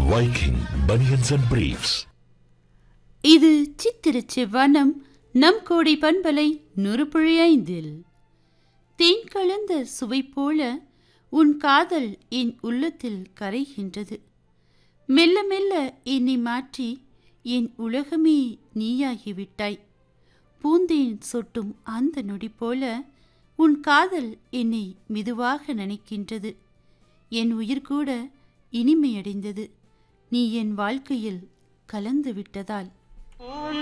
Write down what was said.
Viking Bunions and Briefs. இது சித்திரச் செவ்வனம் நம் கோடை பண்பலை நுறுப்புழி ஐந்தில் தேன் கலந்த சுவை போல உன் காதல் என் உள்ளத்தில் கரைகின்றது மெல்ல மெல்ல என்னை மாற்றி என் உலகமே நீயாகிவிட்டாய் பூந்தேன் சொட்டும் அந்த நொடி போல உன் காதல் என்னை மெதுவாக நினைக்கின்றது என் உயிர் கூட இனிமையடைந்தது நீ என் வாழ்க்கையில் கலந்து விட்டதால்